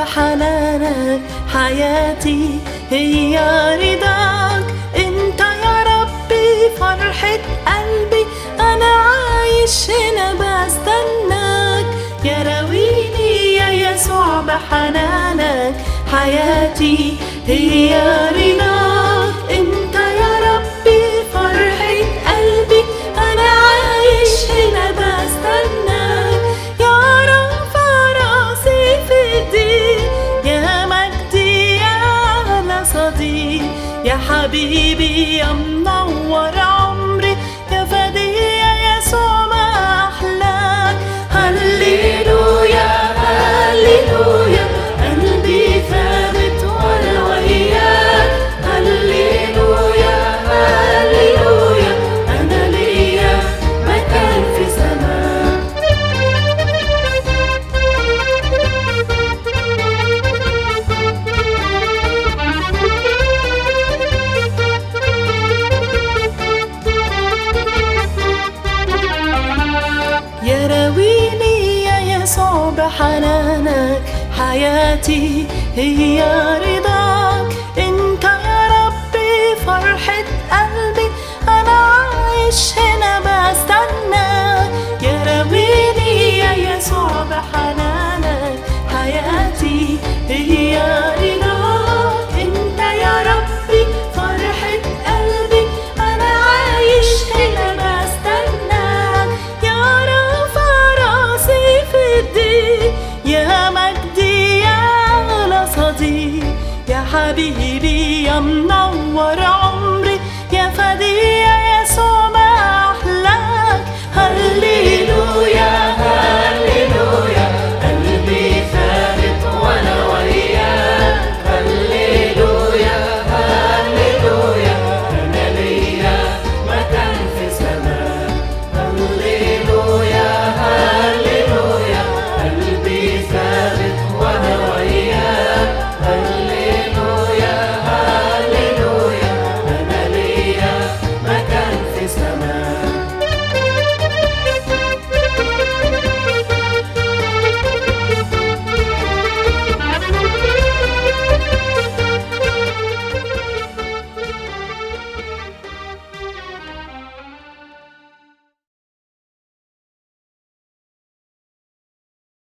حنانك حياتي هي رضاك انت يا ربي فرحة قلبي انا عايش هنا بستناك يا راويني يا يسوع بحنانك حياتي هي رضاك انت يا ربي فرحة قلبي انا عايش هنا بستناك يا رافع راسي في ايديك يا مجدي يا اغلى صديق يا حبيبي يا منور عمري يا فدي يا يسوع ما احلاك هللويا هللويا قلبي ثابت وانا وياك هللويا هللويا انا ليا مكان في سماك يا راويني يا يسوع بحنانك حياتي هي رضاك انت يا ربي فرحة قلبي انا عايش هنا بستناك يا راويني يا يسوع بحنانك حياتي هي رضاك انت يا ربي فرحة قلبي انا عايش هنا بستناك يا رافع راسي في ايديك يا مجدي يا اغلى صديق يا حبيبي يا منور عمري